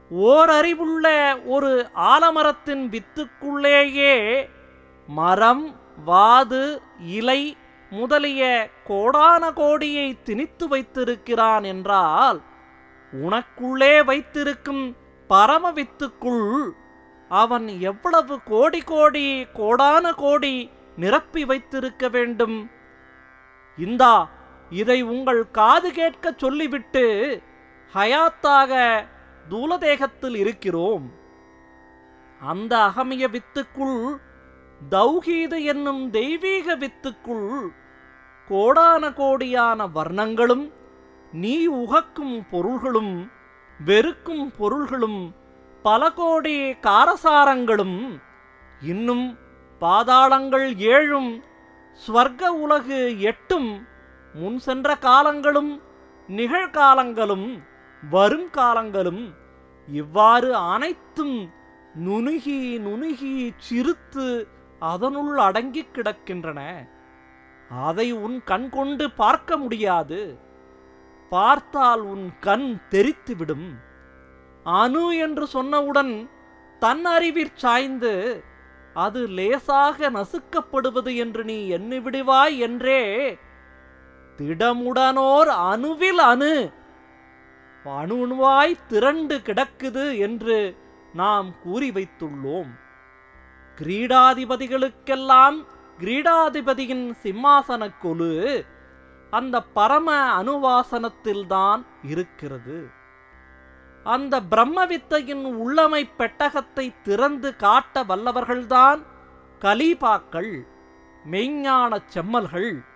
ஓரறிவுள்ள ஒரு ஆலமரத்தின் வித்துக்குள்ளேயே மரம் வாது இலை முதலிய கோடான கோடியை திணித்து வைத்திருக்கிறான் என்றால் உனக்குள்ளே வைத்திருக்கும் பரம வித்துக்குள் அவன் எவ்வளவு கோடி கோடி கோடான கோடி நிரப்பி வைத்திருக்க வேண்டும் இந்தா இதை உங்கள் காது கேட்க சொல்லிவிட்டு ஹயாத்தாக தூலதேகத்தில் இருக்கிறோம் அந்த அகமிய வித்துக்குள் தௌஹீது என்னும் தெய்வீக வித்துக்குள் கோடான கோடியான வர்ணங்களும் நீ உகக்கும் பொருள்களும் வெறுக்கும் பொருள்களும் பல கோடி காரசாரங்களும் இன்னும் பாதாளங்கள் ஏழும் ஸ்வர்க்க உலகு எட்டும் முன் சென்ற காலங்களும் நிகழ்காலங்களும் வரும் காலங்களும் இவ்வாறு அனைத்தும் நுணுகி நுணுகி சிறுத்து அதனுள் அடங்கிக் கிடக்கின்றன அதை உன் கண் கொண்டு பார்க்க முடியாது பார்த்தால் உன் கண் தெரித்துவிடும் அணு என்று சொன்னவுடன் தன் அறிவிற் சாய்ந்து அது லேசாக நசுக்கப்படுவது என்று நீ எண்ணி விடுவாய் என்றே திடமுடனோர் அணுவில் அணு அணுவாய் திரண்டு கிடக்குது என்று நாம் கூறி வைத்துள்ளோம் கிரீடாதிபதிகளுக்கெல்லாம் கிரீடாதிபதியின் சிம்மாசன கொலு அந்த பரம அணுவாசனத்தில்தான் இருக்கிறது அந்த பிரம்மவித்தையின் உள்ளமை பெட்டகத்தை திறந்து காட்ட வல்லவர்கள்தான் கலீபாக்கள் மெய்ஞான செம்மல்கள்